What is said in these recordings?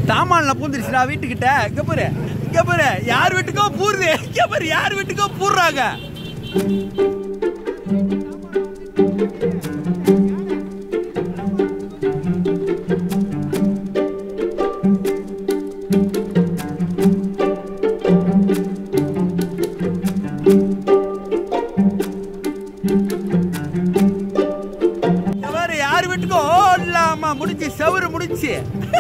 தாமான்ல பூந்துருச்சுடா வீட்டுக்கிட்ட இங்க பாரு இங்க பாரு யார் வீட்டுக்கோ பூருது இங்க பாரு யார் வீட்டுக்கோ பூர்றாங்க இங்க பாரு யார் வீட்டுக்கோ இல்லாம முடிச்சு செவரு முடிச்சு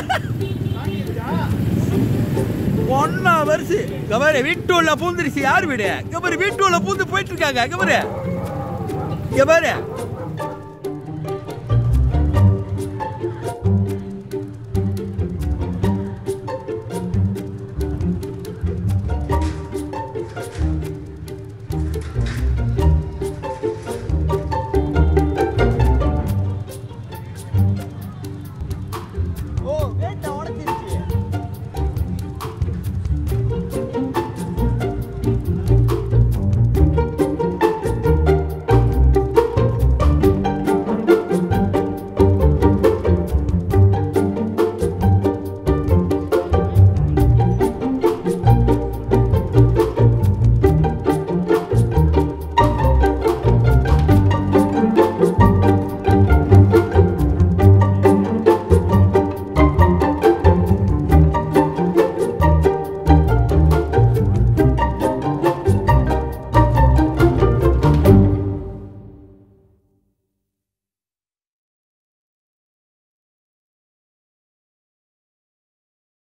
ஒன்னா வருஷு இங்க பாரு வீட்டு உள்ள பூந்துருச்சு யார் வீடு இங்க பாரு வீட்டு உள்ள பூந்து போயிட்டு இருக்காங்க இங்க பாரு இங்க பாரு